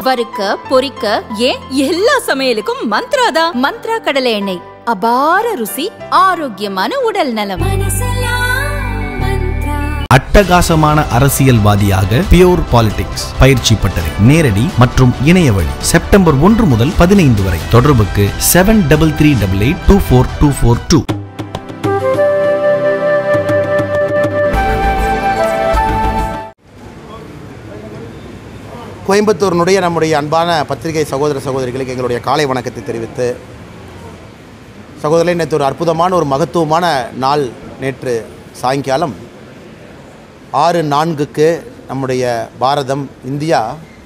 வறுக்க பொரிக்க ஏன் எல்லா சமையலுக்கும் மந்த்ரா தான் மந்த்ரா கடலை எண்ணெய் அபார ருசி ஆரோக்கியமான உடல் நலம் அட்டகாசமான அரசியல்வாதியாக பியோர் பாலிடிக்ஸ் பயிற்சி பட்டறை நேரடி மற்றும் இணைய வழி செப்டம்பர் ஒன்று முதல் பதினைந்து வரை தொடர்புக்கு seven double three double eight two four two four two கோயம்புத்தூரினுடைய நம்முடைய அன்பான பத்திரிகை சகோதர சகோதரிகளுக்கு எங்களுடைய காலை வணக்கத்தை தெரிவித்து சகோதரர்களே நேற்று ஒரு அற்புதமான ஒரு மகத்துவமான நாள் நேற்று சாயங்காலம் ஆறு நான்குக்கு நம்முடைய பாரதம் இந்தியா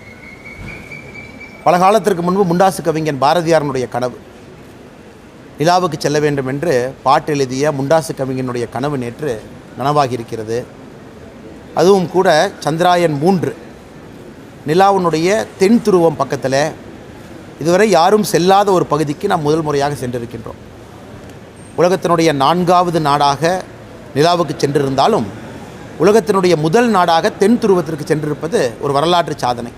பல காலத்திற்கு முன்பு முண்டாசு கவிஞன் பாரதியாரனுடைய கனவு நிலாவுக்கு செல்ல வேண்டும் என்று பாட்டு எழுதிய முண்டாசு கவிஞனுடைய கனவு நேற்று நனவாகி இருக்கிறது அதுவும் கூட சந்திராயன் மூன்று நிலாவினுடைய தென் துருவம் பக்கத்தில் இதுவரை யாரும் செல்லாத ஒரு பகுதிக்கு நாம் முதல் முறையாக சென்றிருக்கின்றோம் உலகத்தினுடைய நான்காவது நாடாக நிலாவுக்கு சென்றிருந்தாலும் உலகத்தினுடைய முதல் நாடாக தென் துருவத்திற்கு சென்றிருப்பது ஒரு வரலாற்று சாதனை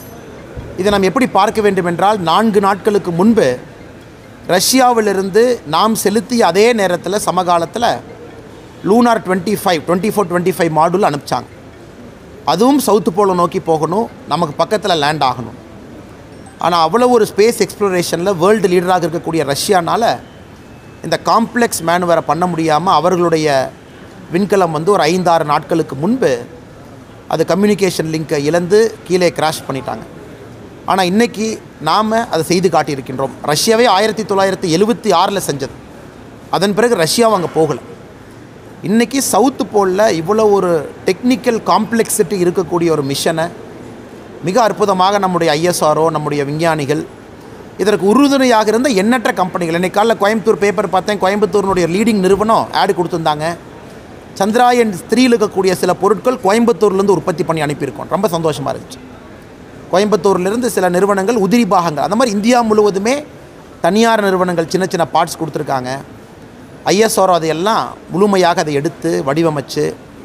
இதை நாம் எப்படி பார்க்க வேண்டும் என்றால் நான்கு நாட்களுக்கு முன்பு ரஷ்யாவிலிருந்து நாம் செலுத்திய அதே நேரத்தில் சமகாலத்தில் lunar twenty five twenty four twenty five module அனுப்பிச்சாங்க அதுவும் சவுத்து போலை நோக்கி போகணும் நமக்கு பக்கத்தில் லேண்ட் ஆகணும் ஆனால் அவ்வளோ ஒரு ஸ்பேஸ் எக்ஸ்ப்ளோரேஷனில் வேர்ல்டு லீடராக இருக்கக்கூடிய ரஷ்யானால் இந்த காம்ப்ளெக்ஸ் மேனுவரை பண்ண முடியாமல் அவர்களுடைய விண்கலம் வந்து ஒரு ஐந்தாறு நாட்களுக்கு முன்பு அது கம்யூனிகேஷன் லிங்கை இழந்து கீழே கிராஷ் பண்ணிட்டாங்க ஆனால் இன்றைக்கி நாம் அதை செய்து காட்டியிருக்கின்றோம் ரஷ்யாவே ஆயிரத்தி தொள்ளாயிரத்தி எழுபத்தி ஆறில் செஞ்சது அதன் பிறகு ரஷ்யாவும் அங்கே போகலை இன்றைக்கி சவுத்து போலில் இவ்வளோ ஒரு டெக்னிக்கல் காம்ப்ளெக்சிட்டி இருக்கக்கூடிய ஒரு மிஷனை மிக அற்புதமாக நம்முடைய ஐஎஸ்ஆர்ஓ நம்முடைய விஞ்ஞானிகள் இதற்கு உறுதுணையாக இருந்த எண்ணற்ற கம்பெனிகள் இன்னைக்கு காலைல கோயம்புத்தூர் பேப்பர் பார்த்தேன் கோயம்புத்தூரினுடைய லீடிங் நிறுவனம் ஆடு கொடுத்துருந்தாங்க சந்திராயன் த்ரீயில் இருக்கக்கூடிய சில பொருட்கள் கோயம்புத்தூர்லேருந்து உற்பத்தி பண்ணி அனுப்பியிருக்கோம் ரொம்ப சந்தோஷமாக இருந்துச்சு கோயம்புத்தூர்லேருந்து சில நிறுவனங்கள் உதிரி பாகங்கள் அந்த மாதிரி இந்தியா முழுவதுமே தனியார் நிறுவனங்கள் சின்ன சின்ன பார்ட்ஸ் கொடுத்துருக்காங்க ஐஎஸ்ஆர்ஓ அதையெல்லாம் முழுமையாக அதை எடுத்து வடிவமைச்சு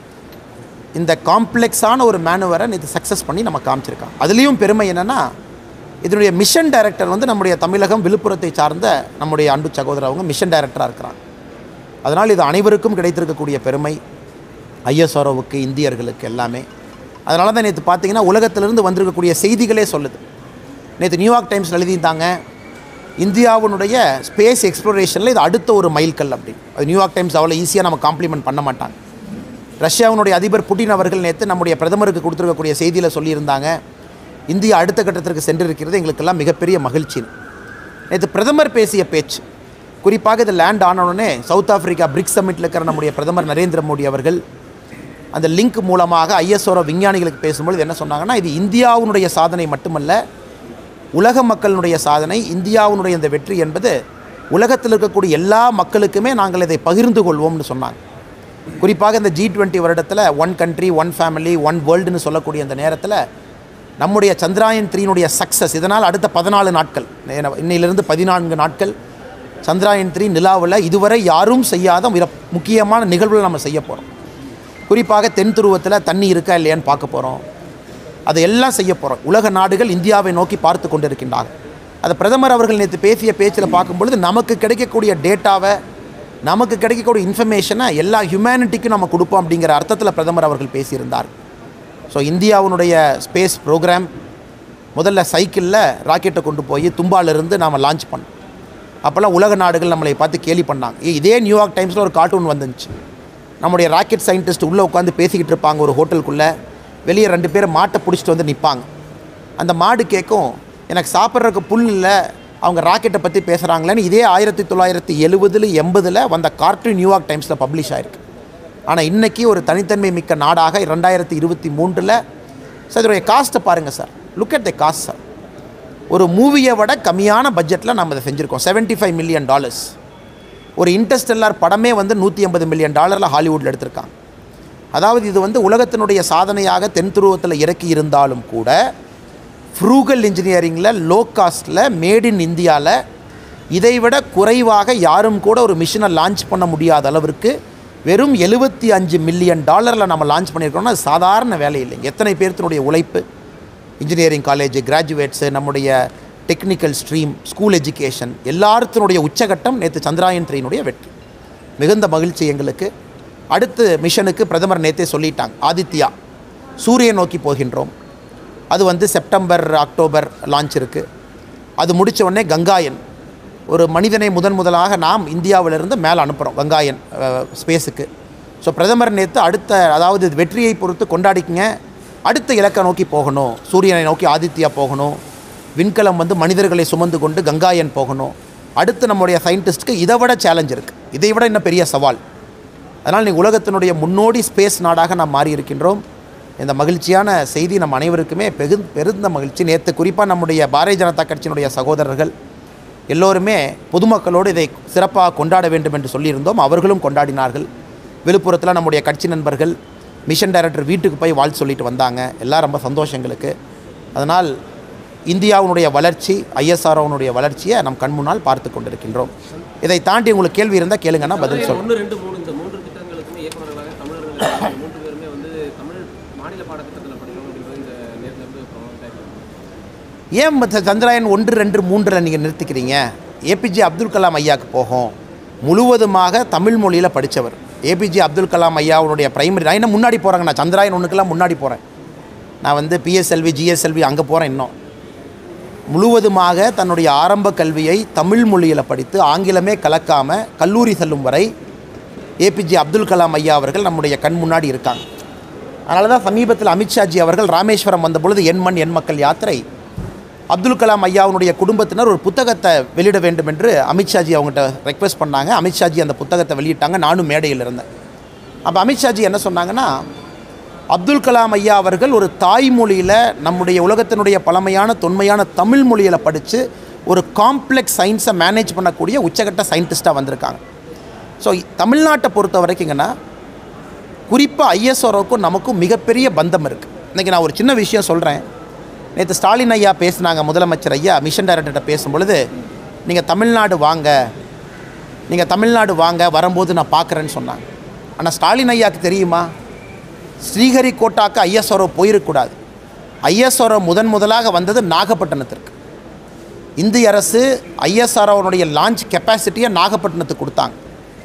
இந்த காம்ப்ளெக்ஸான ஒரு மேனுவரை நேற்று சக்ஸஸ் பண்ணி நம்ம காமிச்சிருக்காங்க அதுலேயும் பெருமை என்னென்னா இதனுடைய மிஷன் டைரக்டர் வந்து நம்முடைய தமிழகம் விழுப்புரத்தை சார்ந்த நம்முடைய அன்பு சகோதரர் அவங்க மிஷன் டைரக்டராக இருக்கிறாங்க அதனால் இது அனைவருக்கும் கிடைத்திருக்கக்கூடிய பெருமை ஐஎஸ்ஆர்ஓவுக்கு இந்தியர்களுக்கு எல்லாமே அதனால தான் நேற்று பார்த்தீங்கன்னா உலகத்திலிருந்து வந்திருக்கக்கூடிய செய்திகளே சொல்லுது நேற்று நியூயார்க் டைம்ஸில் எழுதியிருந்தாங்க இந்தியாவினுடைய ஸ்பேஸ் எக்ஸ்ப்ளோரேஷனில் இது அடுத்த ஒரு மைல்கல் அப்படி அது நியூயார்க் டைம்ஸ் அவ்வளோ ஈஸியாக நம்ம காம்ப்ளிமெண்ட் பண்ண மாட்டாங்க ரஷ்யாவினுடைய அதிபர் புட்டின் அவர்கள் நேற்று நம்முடைய பிரதமருக்கு கொடுத்துருக்கக்கூடிய செய்தியில் சொல்லியிருந்தாங்க இந்தியா அடுத்த கட்டத்திற்கு சென்றிருக்கிறது எங்களுக்கெல்லாம் மிகப்பெரிய மகிழ்ச்சி நேற்று பிரதமர் பேசிய பேச்சு குறிப்பாக இது லேண்ட் ஆன உடனே சவுத் ஆப்பிரிக்கா பிரிக்ஸ் சமிட்டில் இருக்கிற நம்முடைய பிரதமர் நரேந்திர மோடி அவர்கள் அந்த லிங்க் மூலமாக ஐஎஸ்ஓர விஞ்ஞானிகளுக்கு பேசும்பொழுது என்ன சொன்னாங்கன்னா இது இந்தியாவினுடைய சாதனை மட்டுமல்ல உலக மக்களினுடைய சாதனை இந்தியாவினுடைய இந்த வெற்றி என்பது உலகத்தில் இருக்கக்கூடிய எல்லா மக்களுக்குமே நாங்கள் இதை பகிர்ந்து கொள்வோம்னு சொன்னாங்க குறிப்பாக இந்த ஜி டுவெண்ட்டி வருடத்தில் one country one family one வேர்ல்டுன்னு சொல்லக்கூடிய அந்த நேரத்தில் நம்முடைய சந்திராயன் த்ரீனுடைய சக்ஸஸ் இதனால் அடுத்த பதினாலு நாட்கள் இன்னையிலிருந்து பதினான்கு நாட்கள் சந்திராயன் த்ரீ நிலாவில் இதுவரை யாரும் செய்யாத மிக முக்கியமான நிகழ்வுகள் நம்ம செய்ய போகிறோம் குறிப்பாக தென் துருவத்தில் தண்ணி இருக்கா இல்லையான்னு பார்க்க போகிறோம் அதை எல்லாம் செய்ய போகிறோம் உலக நாடுகள் இந்தியாவை நோக்கி பார்த்து கொண்டிருக்கின்றார்கள் அதை பிரதமர் அவர்கள் நேற்று பேசிய பேச்சில் பார்க்கும்பொழுது நமக்கு கிடைக்கக்கூடிய டேட்டாவை நமக்கு கிடைக்கக்கூடிய இன்ஃபர்மேஷனை எல்லா ஹியூமனிட்டிக்கும் நம்ம கொடுப்போம் அப்படிங்கிற அர்த்தத்தில் பிரதமர் அவர்கள் பேசியிருந்தார் ஸோ இந்தியாவினுடைய ஸ்பேஸ் ப்ரோக்ராம் முதல்ல சைக்கிளில் ராக்கெட்டை கொண்டு போய் தும்பாலிருந்து நாம் லான்ச் பண்ணோம் அப்போல்லாம் உலக நாடுகள் நம்மளை பார்த்து கேலி பண்ணாங்க ஏ, இதே நியூயார்க் டைம்ஸில் ஒரு கார்ட்டூன் வந்துச்சு நம்முடைய ராக்கெட் சயின்டிஸ்ட் உள்ளே உட்காந்து பேசிக்கிட்டு இருப்பாங்க ஒரு ஹோட்டலுக்குள்ளே வெளியே ரெண்டு பேர் மாட்டை பிடிச்சிட்டு வந்து நிற்பாங்க அந்த மாடு கேட்கும் எனக்கு சாப்பிட்றதுக்கு புல் இல்லை அவங்க ராக்கெட்டை பற்றி பேசுகிறாங்களேன்னு இதே ஆயிரத்தி தொள்ளாயிரத்தி எழுபதில் எண்பதில் வந்த கார்ட்டூன் நியூயார்க் டைம்ஸில் பப்ளிஷ் ஆயிருக்கு ஆனால் இன்றைக்கி ஒரு தனித்தன்மை மிக்க நாடாக ரெண்டாயிரத்தி இருபத்தி மூன்றில் சார் இதோடைய காஸ்ட்டை பாருங்கள் sir look at the cost sir ஒரு மூவியை விட கம்மியான பட்ஜெட்டில் நம்ம இதை செஞ்சுருக்கோம் 75 ஃபைவ் மில்லியன் டாலர்ஸ் ஒரு இன்டர்ஸ்டெல்லார் படமே வந்து நூற்றி ஐம்பது மில்லியன் டாலரில் ஹாலிவுட்டில் எடுத்திருக்காங்க அதாவது இது வந்து உலகத்தினுடைய சாதனையாக தென் துருவத்தில் இறக்கி இருந்தாலும் கூட ஃப்ரூகல் இன்ஜினியரிங்கில் லோ காஸ்ட்டில் மேட் இன் இந்தியாவில் இதைவிட குறைவாக யாரும் கூட ஒரு மிஷினை லான்ச் பண்ண முடியாத அளவிற்கு வெறும் எழுபத்தி அஞ்சு மில்லியன் டாலரில் நம்ம லான்ச் பண்ணியிருக்கோம்னா அது சாதாரண வேலை இல்லைங்க எத்தனை பேர்த்தினுடைய உழைப்பு இன்ஜினியரிங் காலேஜ் கிராஜுவேட்ஸு நம்முடைய டெக்னிக்கல் ஸ்ட்ரீம் ஸ்கூல் எஜுகேஷன் எல்லாத்தினுடைய உச்சகட்டம் நேற்று சந்திராயன் த்ரீனுடைய வெற்றி மிகுந்த மகிழ்ச்சி எங்களுக்கு அடுத்து மிஷனுக்கு பிரதமர் நேற்றே சொல்லிட்டாங்க ஆதித்யா சூரியன் நோக்கி போகின்றோம் அது வந்து செப்டம்பர் அக்டோபர் லான்ச் இருக்குது அது முடிச்ச உடனே கங்காயன் ஒரு மனிதனை முதன் முதலாக நாம் இந்தியாவிலிருந்து மேலே அனுப்புகிறோம் கங்காயன் ஸ்பேஸுக்கு ஸோ பிரதமர் நேற்று அடுத்த அதாவது இது வெற்றியை பொறுத்து கொண்டாடிக்குங்க அடுத்த இலக்கை நோக்கி போகணும் சூரியனை நோக்கி ஆதித்யா போகணும் விண்கலம் வந்து மனிதர்களை சுமந்து கொண்டு கங்காயன் போகணும் அடுத்து நம்முடைய சயின்டிஸ்ட்டுக்கு இதை விட சேலஞ்ச் இருக்குது இதை விட இன்னும் பெரிய சவால் அதனால் நீ உலகத்தினுடைய முன்னோடி ஸ்பேஸ் நாடாக நாம் மாறி இருக்கின்றோம் இந்த மகிழ்ச்சியான செய்தி நம் அனைவருக்குமே பெகு பெருந்த மகிழ்ச்சி நேற்று குறிப்பாக நம்முடைய பாரதிய ஜனதா கட்சியினுடைய சகோதரர்கள் எல்லோருமே பொதுமக்களோடு இதை சிறப்பாக கொண்டாட வேண்டும் என்று சொல்லியிருந்தோம் அவர்களும் கொண்டாடினார்கள் விழுப்புரத்தில் நம்முடைய கட்சி நண்பர்கள் மிஷன் டைரக்டர் வீட்டுக்கு போய் வாழ்த்து சொல்லிட்டு வந்தாங்க எல்லாம் ரொம்ப சந்தோஷம் எங்களுக்கு அதனால் இந்தியாவினுடைய வளர்ச்சி ஐஎஸ்ஆர்ஓனுடைய வளர்ச்சியை நம் கண் முன்னால் பார்த்து கொண்டிருக்கின்றோம் இதை தாண்டி உங்களுக்கு கேள்வி இருந்தால் கேளுங்கன்னா பதில் சொல்கிறேன் ஒன்று ரெண்டு மூணு இந்த மூன்று திட்டங்களுக்குமே இயக்குநர்களாக தமிழர்கள் மூன்று பேருமே வந்து தமிழ் மாநில பாடத்திட்டத்தில் படிக்கணும் அப்படின்றது இந்த நேரத்தில் இருந்து ப்ரொமோட் ஏன் மற்ற சந்திராயன் ஒன்று ரெண்டு மூன்றில் நீங்கள் நிறுத்திக்கிறீங்க ஏபிஜே அப்துல் கலாம் ஐயாவுக்கு போகும் முழுவதுமாக தமிழ் மொழியில் படித்தவர் ஏபிஜே அப்துல் கலாம் ஐயாவுடைய பிரைமரி நான் இன்னும் முன்னாடி போகிறேங்க நான் சந்திராயன் ஒன்றுக்கெல்லாம் முன்னாடி போகிறேன் நான் வந்து பிஎஸ்எல்வி ஜிஎஸ்எல்வி அங்கே போகிறேன் இன்னும் முழுவதுமாக தன்னுடைய ஆரம்ப கல்வியை தமிழ் மொழியில் படித்து ஆங்கிலமே கலக்காமல் கல்லூரி செல்லும் வரை ஏபிஜே அப்துல் கலாம் ஐயா அவர்கள் நம்முடைய கண் முன்னாடி இருக்காங்க அதனால தான் சமீபத்தில் அமித்ஷாஜி அவர்கள் ராமேஸ்வரம் வந்தபொழுது என் மண் என் மக்கள் யாத்திரை அப்துல் கலாம் ஐயாவுடைய குடும்பத்தினர் ஒரு புத்தகத்தை வெளியிட வேண்டும் என்று அமித்ஷாஜி அவங்ககிட்ட ரெக்வெஸ்ட் பண்ணாங்க அமித்ஷாஜி அந்த புத்தகத்தை வெளியிட்டாங்க நானும் மேடையில் இருந்தேன் அப்போ அமித்ஷாஜி என்ன சொன்னாங்கன்னா அப்துல் கலாம் ஐயா அவர்கள் ஒரு தாய்மொழியில் நம்முடைய உலகத்தினுடைய பழமையான தொன்மையான தமிழ் மொழியில் படித்து ஒரு காம்ப்ளெக்ஸ் சயின்ஸை மேனேஜ் பண்ணக்கூடிய உச்சகட்ட சயின்டிஸ்ட்டாக வந்திருக்காங்க ஸோ தமிழ்நாட்டை பொறுத்த வரைக்குங்கன்னா குறிப்பாக ஐஎஸ்ஆர்ஓக்கும் நமக்கும் மிகப்பெரிய பந்தம் இருக்குது இன்றைக்கி நான் ஒரு சின்ன விஷயம் சொல்கிறேன் நேற்று ஸ்டாலின் ஐயா பேசினாங்க முதலமைச்சர் ஐயா மிஷன் டைரக்டர்கிட்ட பேசும்பொழுது நீங்கள் தமிழ்நாடு வாங்க நீங்கள் தமிழ்நாடு வாங்க வரும்போது நான் பார்க்குறேன்னு சொன்னாங்க ஆனால் ஸ்டாலின் ஐயாவுக்கு தெரியுமா ஸ்ரீஹரிகோட்டாக்கு ஐஎஸ்ஆர்ஓ போயிருக்கக்கூடாது ஐஎஸ்ஆர்ஓ முதன் முதலாக வந்தது நாகப்பட்டினத்திற்கு இந்திய அரசு ஐஎஸ்ஆர்ஓனுடைய லான்ச் கெப்பாசிட்டியை நாகப்பட்டினத்துக்கு கொடுத்தாங்க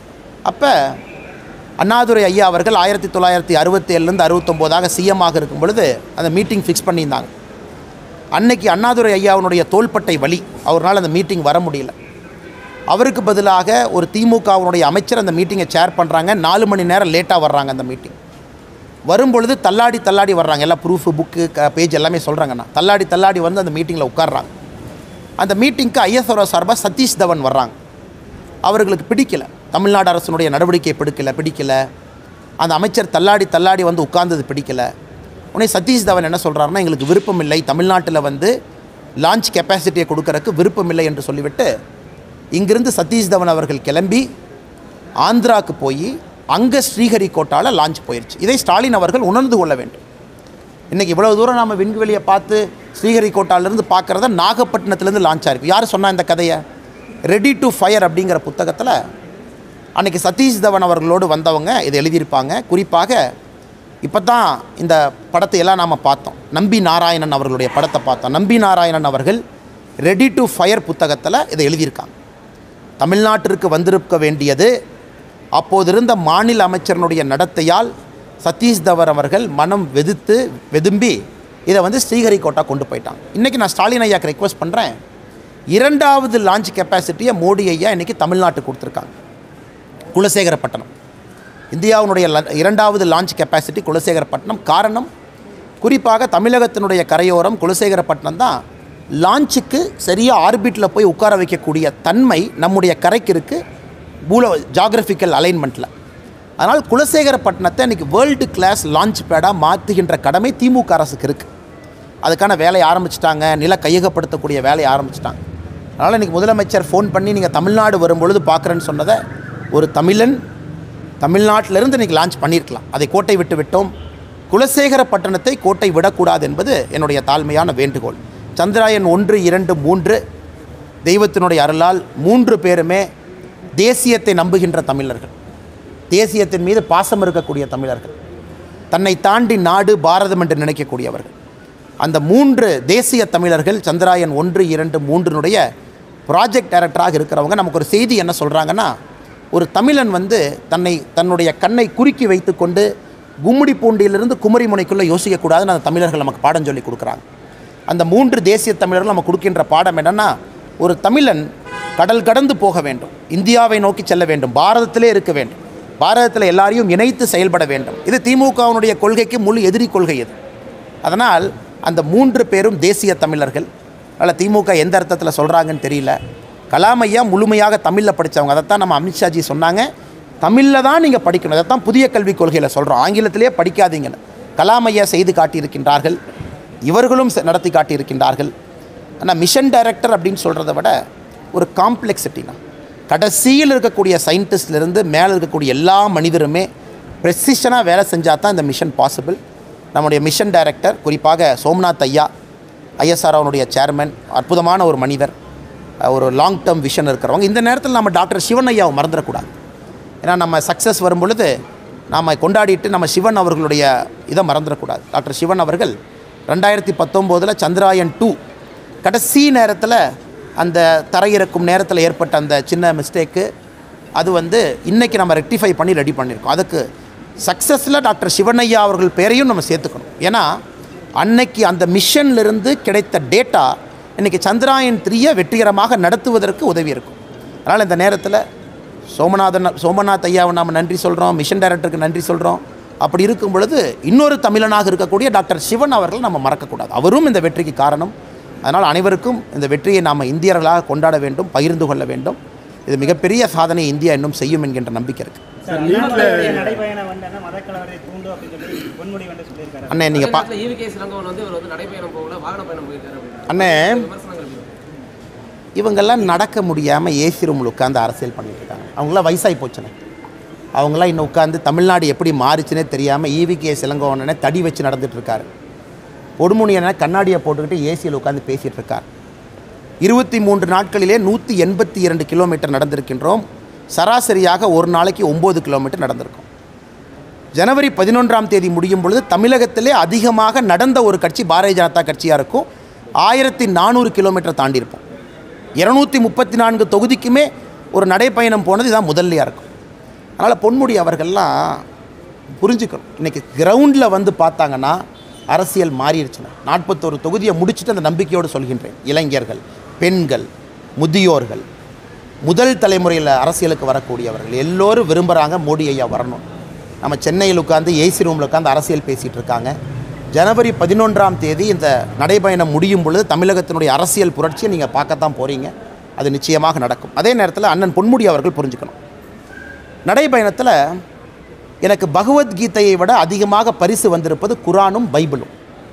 அப்போ அண்ணாதுரை ஐயா அவர்கள் ஆயிரத்தி தொள்ளாயிரத்தி அறுபத்தி ஏழுலேருந்து அறுபத்தொம்போதாக சிஎம்மாக இருக்கும் பொழுது அந்த மீட்டிங் ஃபிக்ஸ் பண்ணியிருந்தாங்க அன்னைக்கு அண்ணாதுரை ஐயாவுடைய தோள்பட்டை வலி அவரால் அந்த மீட்டிங் வர முடியல அவருக்கு பதிலாக ஒரு திமுகவினுடைய அமைச்சர் அந்த மீட்டிங்கை சேர் பண்ணுறாங்க நாலு மணி நேரம் லேட்டாக வர்றாங்க அந்த மீட்டிங் வரும்பொழுது தள்ளாடி தள்ளாடி வர்றாங்க எல்லாம் ப்ரூஃபு புக்கு பேஜ் எல்லாமே சொல்கிறாங்கண்ணா தள்ளாடி தள்ளாடி வந்து அந்த மீட்டிங்கில் உட்கார்றாங்க அந்த மீட்டிங்க்கு ஐஎஸ்ஆர்ஓ சார்பாக சதீஷ் தவன் வர்றாங்க அவர்களுக்கு பிடிக்கல தமிழ்நாடு அரசினுடைய நடவடிக்கை பிடிக்கல பிடிக்கல அந்த அமைச்சர் தள்ளாடி தள்ளாடி வந்து உட்கார்ந்தது பிடிக்கல உடனே சதீஷ் தவன் என்ன சொல்கிறாருன்னா எங்களுக்கு விருப்பம் இல்லை தமிழ்நாட்டில் வந்து லான்ச் கெப்பாசிட்டியை கொடுக்கறதுக்கு விருப்பம் இல்லை என்று சொல்லிவிட்டு இங்கிருந்து சதீஷ் தவன் அவர்கள் கிளம்பி ஆந்திராவுக்கு போய் அங்கே ஸ்ரீஹரிகோட்டாவில் லான்ச் போயிடுச்சு இதை ஸ்டாலின் அவர்கள் உணர்ந்து கொள்ள வேண்டும் இன்றைக்கி இவ்வளோ தூரம் நம்ம விண்வெளியை பார்த்து ஸ்ரீஹரிகோட்டாலேருந்து பார்க்குறத நாகப்பட்டினத்துலேருந்து லான்ச் ஆயிருக்கு யார் சொன்னா இந்த கதையை ரெடி டு ஃபயர் அப்படிங்கிற புத்தகத்தில் அன்றைக்கி சதீஷ் தவன் அவர்களோடு வந்தவங்க இதை எழுதியிருப்பாங்க குறிப்பாக இப்போ தான் இந்த படத்தை எல்லாம் நாம் பார்த்தோம் நம்பி நாராயணன் அவர்களுடைய படத்தை பார்த்தோம் நம்பி நாராயணன் அவர்கள் ரெடி டு ஃபயர் புத்தகத்தில் இதை எழுதியிருக்காங்க தமிழ்நாட்டிற்கு வந்திருக்க வேண்டியது அப்போதிருந்த மாநில அமைச்சரனுடைய நடத்தையால் சதீஷ் தவர் அவர்கள் மனம் வெதுத்து வெதும்பி இதை வந்து ஸ்ரீஹரிகோட்டா கொண்டு போயிட்டாங்க இன்றைக்கி நான் ஸ்டாலின் ஐயாக்கு ரெக்வஸ்ட் பண்ணுறேன் இரண்டாவது லான்ச் கெப்பாசிட்டியை மோடி ஐயா இன்றைக்கி தமிழ்நாட்டுக்கு கொடுத்துருக்காங்க குலசேகரப்பட்டினம் இந்தியாவினுடைய ல- இரண்டாவது லான்ச் கெப்பாசிட்டி குலசேகரப்பட்டினம் காரணம் குறிப்பாக தமிழகத்தினுடைய கரையோரம் குலசேகரப்பட்டினம் தான் லான்ச்சுக்கு சரியாக ஆர்பிட்டில் போய் உட்கார வைக்கக்கூடிய தன்மை நம்முடைய கரைக்கு இருக்குது பூலோ ஜாகிரபிக்கல் அலைன்மெண்ட்டில் அதனால் குலசேகரப்பட்டினத்தை இன்றைக்கி வேர்ல்டு கிளாஸ் லான்ச் பேடாக மாற்றுகின்ற கடமை திமுக அரசுக்கு இருக்குது அதுக்கான வேலையை ஆரம்பிச்சிட்டாங்க நில கையகப்படுத்தக்கூடிய வேலையை ஆரம்பிச்சிட்டாங்க அதனால் இன்றைக்கி முதலமைச்சர் ஃபோன் பண்ணி நீங்கள் தமிழ்நாடு வரும்பொழுது பார்க்குறேன்னு சொன்னதை ஒரு தமிழன் தமிழ்நாட்டிலிருந்து இன்றைக்கி லான்ச் பண்ணியிருக்கலாம் அதை கோட்டை விட்டு விட்டோம் குலசேகரப்பட்டினத்தை கோட்டை விடக்கூடாது என்பது என்னுடைய தாழ்மையான வேண்டுகோள் சந்திராயன் ஒன்று இரண்டு மூன்று தெய்வத்தினுடைய அருளால் மூன்று பேருமே தேசியத்தை நம்புகின்ற தமிழர்கள் தேசியத்தின் மீது பாசம் இருக்கக்கூடிய தமிழர்கள் தன்னை தாண்டி நாடு பாரதம் என்று நினைக்கக்கூடியவர்கள் அந்த மூன்று தேசிய தமிழர்கள் சந்திராயன் ஒன்று இரண்டு மூன்றினுடைய ப்ராஜெக்ட் டைரக்டராக இருக்கிறவங்க நமக்கு ஒரு செய்தி என்ன சொல்கிறாங்கன்னா ஒரு தமிழன் வந்து தன்னை தன்னுடைய கண்ணை குறுக்கி வைத்துக்கொண்டு கும்மிடி பூண்டியிலிருந்து குமரிமுனைக்குள்ளே யோசிக்கக்கூடாதுன்னு அந்த தமிழர்கள் நமக்கு பாடம் சொல்லி கொடுக்குறாங்க அந்த மூன்று தேசிய தமிழர்கள் நம்ம கொடுக்கின்ற பாடம் என்னென்னா ஒரு தமிழன் கடல் கடந்து போக வேண்டும் இந்தியாவை நோக்கி செல்ல வேண்டும் பாரதத்திலே இருக்க வேண்டும் பாரதத்தில் எல்லாரையும் இணைத்து செயல்பட வேண்டும் இது திமுகவினுடைய கொள்கைக்கு முழு எதிரி கொள்கை இது அதனால் அந்த மூன்று பேரும் தேசிய தமிழர்கள் அதில் திமுக எந்த அர்த்தத்தில் சொல்கிறாங்கன்னு தெரியல கலாம் ஐயா முழுமையாக தமிழில் படித்தவங்க அதைத்தான் நம்ம அமித்ஷாஜி சொன்னாங்க தமிழில் தான் நீங்கள் படிக்கணும் அதைத்தான் புதிய கல்விக் கொள்கையில் சொல்கிறோம் ஆங்கிலத்திலே படிக்காதீங்கன்னு கலாம் ஐயா செய்து காட்டியிருக்கின்றார்கள் இவர்களும் செ- நடத்தி காட்டியிருக்கின்றார்கள் ஆனால் மிஷன் டைரக்டர் அப்படின்னு சொல்கிறத விட ஒரு காம்ப்ளெக்சிட்டினா கடைசியில் இருக்கக்கூடிய சயின்டிஸ்ட்லேருந்து மேலே இருக்கக்கூடிய எல்லா மனிதருமே ப்ரெசிஷனாக வேலை செஞ்சால் தான் இந்த மிஷன் பாசிபிள் நம்முடைய மிஷன் டைரக்டர் குறிப்பாக சோம்நாத் ஐயா ஐஎஸ்ஆர் அவனுடைய சேர்மன் அற்புதமான ஒரு மனிதர் அஹ் ஒரு லாங் டேர்ம் விஷன் இருக்கிறவங்க இந்த நேரத்தில் நம்ம டாக்டர் சிவன் ஐயாவை மறந்துடக்கூடாது ஏன்னா நம்ம சக்ஸஸ் வரும் பொழுது நாம் கொண்டாடிட்டு நம்ம சிவன் அவர்களுடைய இதை மறந்துடக்கூடாது டாக்டர் சிவன் அவர்கள் ரெண்டாயிரத்தி பத்தொம்போதில் சந்திராயன் டூ கடைசி நேரத்தில் அந்த தரையிறக்கும் நேரத்தில் ஏற்பட்ட அந்த சின்ன மிஸ்டேக்கு அது வந்து இன்றைக்கி நம்ம ரெக்டிஃபை பண்ணி ரெடி பண்ணியிருக்கோம் அதுக்கு சக்ஸஸில் டாக்டர் சிவனையா அவர்கள் பேரையும் நம்ம சேர்த்துக்கணும் ஏன்னா அன்னைக்கு அந்த மிஷன்லேருந்து கிடைத்த டேட்டா இன்றைக்கி சந்திராயன் த்ரீயை வெற்றிகரமாக நடத்துவதற்கு உதவி இருக்கும் அதனால் இந்த நேரத்தில் சோமநாதன் சோமநாத் ஐயாவை நாம் நன்றி சொல்கிறோம் மிஷன் டைரக்டருக்கு நன்றி சொல்கிறோம் அப்படி இருக்கும் பொழுது இன்னொரு தமிழனாக இருக்கக்கூடிய டாக்டர் சிவன் அவர்கள் நம்ம மறக்கக்கூடாது அவரும் இந்த வெற்றிக்கு காரணம் அதனால் அனைவருக்கும் இந்த வெற்றியை நாம் இந்தியர்களாக கொண்டாட வேண்டும் பகிர்ந்து கொள்ள வேண்டும் இது மிகப்பெரிய சாதனை இந்தியா இன்னும் செய்யும் என்கின்ற நம்பிக்கை இருக்குது சார் அண்ணாமலையுடைய நடைபயணம் வந்து என்ன மதக்கலவரை தூண்டும் அப்படின்னு சொல்லி பொன்முடி வந்து சொல்லியிருக்காரு அண்ணே நீங்கள் பா ஈவிகே சிலங்கோவன் வந்து இவர் வந்து நடைபயணம் போகல வாகன பயணம் போயிருக்காரு அப்படின்னு அண்ணே விமர்சனங்கள் இருக்கு. இவங்கெல்லாம் நடக்க முடியாமல் ஏசி ரூமில் உட்காந்து அரசியல் பண்ணிட்டு இருக்காங்க அவங்களாம் வயசாகி போச்சுனே அவங்களாம் இன்னும் உட்காந்து தமிழ்நாடு எப்படி மாறுச்சுனே தெரியாமல் ஈவிகே சிலங்கோவனே தடி வச்சு நடந்துட்டு இருக்காரு பொடுமுனியனை கண்ணாடியை போட்டுக்கிட்டு ஏசியில் உட்காந்து பேசிகிட்டு இருக்கார் இருபத்தி மூன்று நாட்களிலே நூற்றி எண்பத்தி இரண்டு கிலோமீட்டர் நடந்திருக்கின்றோம் சராசரியாக ஒரு நாளைக்கு ஒம்பது கிலோமீட்டர் நடந்திருக்கும் ஜனவரி பதினொன்றாம் தேதி முடியும் பொழுது தமிழகத்திலே அதிகமாக நடந்த ஒரு கட்சி பாரதிய ஜனதா கட்சியாக இருக்கும் ஆயிரத்தி நானூறு கிலோமீட்டர் தாண்டி இருப்போம் இரநூத்தி முப்பத்தி நான்கு தொகுதிக்குமே ஒரு நடைப்பயணம் போனது இதான் முதல்லையாக இருக்கும் அதனால் பொன்முடி அவர்கள்லாம் புரிஞ்சுக்கணும் இன்றைக்கி கிரவுண்டில் வந்து பார்த்தாங்கன்னா அரசியல் மாறிடுச்சுன்னா நாற்பத்தோரு தொகுதியை முடிச்சுட்டு அந்த நம்பிக்கையோடு சொல்கின்றேன் இளைஞர்கள் பெண்கள் முதியோர்கள் முதல் தலைமுறையில் அரசியலுக்கு வரக்கூடியவர்கள் எல்லோரும் விரும்புகிறாங்க மோடி ஐயா வரணும் நம்ம சென்னையில் உட்காந்து ஏசி ரூமில் உட்காந்து அரசியல் பேசிகிட்டு இருக்காங்க ஜனவரி பதினொன்றாம் தேதி இந்த நடைபயணம் முடியும் பொழுது தமிழகத்தினுடைய அரசியல் புரட்சியை நீங்கள் பார்க்கத்தான் போகிறீங்க அது நிச்சயமாக நடக்கும் அதே நேரத்தில் அண்ணன் பொன்முடி அவர்கள் புரிஞ்சுக்கணும் நடைபயணத்தில் எனக்கு பகவத்கீதையை விட அதிகமாக பரிசு வந்திருப்பது குரானும் பைபிளும்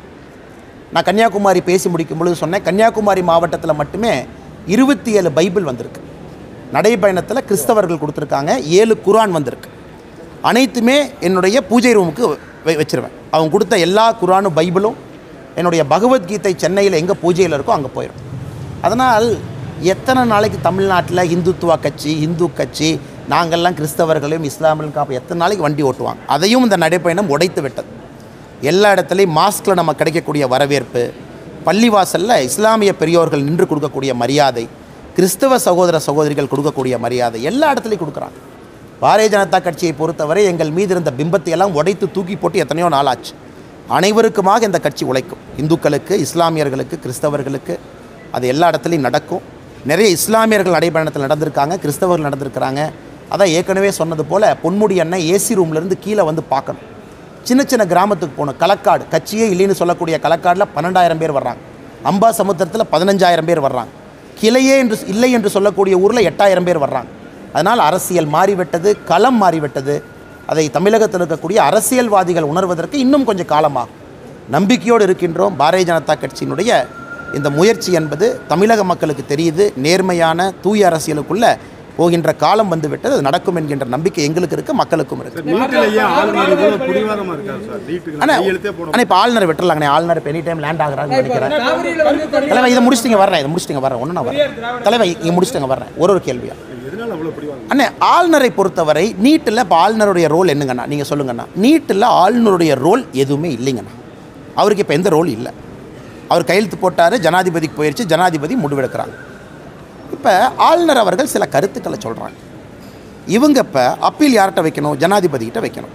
நான் கன்னியாகுமரி பேசி முடிக்கும் பொழுது சொன்னேன் கன்னியாகுமரி மாவட்டத்தில் மட்டுமே இருபத்தி ஏழு பைபிள் வந்திருக்கு நடைபயணத்தில் கிறிஸ்தவர்கள் கொடுத்துருக்காங்க ஏழு குரான் வந்திருக்கு அனைத்துமே என்னுடைய பூஜை ரூமுக்கு வை- வச்சிருவேன் அவங்க கொடுத்த எல்லா குரானும் பைபிளும் என்னுடைய பகவத்கீதை சென்னையில் எங்கே பூஜையில் இருக்கோ அங்கே போயிடும் அதனால் எத்தனை நாளைக்கு தமிழ்நாட்டில் இந்துத்துவா கட்சி இந்து கட்சி நாங்கள்லாம் கிறிஸ்தவர்களையும் இஸ்லாமியர்களும் காப்போம் எத்தனை நாளைக்கு வண்டி ஓட்டுவாங்க அதையும் இந்த நடைப்பயணம் உடைத்து விட்டது எல்லா இடத்துலையும் மாஸ்கில் நம்ம கிடைக்கக்கூடிய வரவேற்பு பள்ளிவாசலில் இஸ்லாமிய பெரியோர்கள் நின்று கொடுக்கக்கூடிய மரியாதை கிறிஸ்தவ சகோதர சகோதரிகள் கொடுக்கக்கூடிய மரியாதை எல்லா இடத்துலையும் கொடுக்குறாங்க பாரதிய ஜனதா கட்சியை பொறுத்தவரை எங்கள் மீது இருந்த பிம்பத்தை எல்லாம் உடைத்து தூக்கி போட்டு எத்தனையோ நாள் ஆச்சு அனைவருக்குமாக இந்த கட்சி உழைக்கும் இந்துக்களுக்கு இஸ்லாமியர்களுக்கு கிறிஸ்தவர்களுக்கு அது எல்லா இடத்துலையும் நடக்கும் நிறைய இஸ்லாமியர்கள் நடைபயணத்தில் நடந்திருக்காங்க கிறிஸ்தவர்கள் நடந்திருக்கிறாங்க அதான் ஏற்கனவே சொன்னது போல் பொன்முடி அண்ணன் ஏசி ரூம்லேருந்து கீழே வந்து பார்க்கணும் சின்ன சின்ன கிராமத்துக்கு போகணும் களக்காடு கட்சியே இல்லைன்னு சொல்லக்கூடிய களக்காடில் பன்னெண்டாயிரம் பேர் வர்றாங்க அம்பா சமுத்திரத்தில் பதினஞ்சாயிரம் பேர் வர்றாங்க கிளையே என்று இல்லை என்று சொல்லக்கூடிய ஊரில் எட்டாயிரம் பேர் வர்றாங்க அதனால் அரசியல் மாறிவிட்டது களம் மாறிவிட்டது அதை தமிழகத்தில் இருக்கக்கூடிய அரசியல்வாதிகள் உணர்வதற்கு இன்னும் கொஞ்சம் காலமாகும் நம்பிக்கையோடு இருக்கின்றோம் பாரதிய ஜனதா கட்சியினுடைய இந்த முயற்சி என்பது தமிழக மக்களுக்கு தெரியுது நேர்மையான தூய அரசியலுக்குள்ள போகின்ற காலம் வந்துவிட்டது அது நடக்கும் என்கின்ற நம்பிக்கை எங்களுக்கு இருக்குது மக்களுக்கும் இருக்குது நீட்டிலேயே ஆளுநர் இவ்வளவு பிடிவாதமா இருக்காரு சார் நீட்டுக்கு அண்ணா கையெழுத்தே போட அண்ணா இப்போ ஆளுநர் விட்டுறலாங்கண்ணே ஆளுநர் இப்போ எனி டைம் லேண்ட் ஆகுறாங்கன்னு நினைக்கிறேன் தலைவர் இதை முடிச்சிட்டிங்க வர்றேன் இதை முடிச்சிட்டிங்க வர்றேன் ஒன்று நான் வரேன் தலைவர் இங்கே முடிச்சிட்டிங்க வர்றேன் ஒரு ஒரு கேள்வியா எதனால அவ்வளவு பிடிவாதம் அண்ணே ஆளுநரை பொறுத்தவரை நீட்டில் இப்போ ஆளுநருடைய ரோல் என்னங்கண்ணா நீங்கள் சொல்லுங்கண்ணா நீட்டில் ஆளுநருடைய ரோல் எதுவுமே இல்லைங்கண்ணா அவருக்கு இப்போ எந்த ரோல் இல்லை அவர் கையெழுத்து போட்டார் ஜனாதிபதிக்கு போயிடுச்சு ஜனாதிபதி முடிவெடுக்கிறாங்க இப்போ ஆளுநர் அவர்கள் சில கருத்துக்களை சொல்கிறாங்க இவங்க இப்போ அப்பீல் யார்கிட்ட வைக்கணும் ஜனாதிபதிகிட்ட வைக்கணும்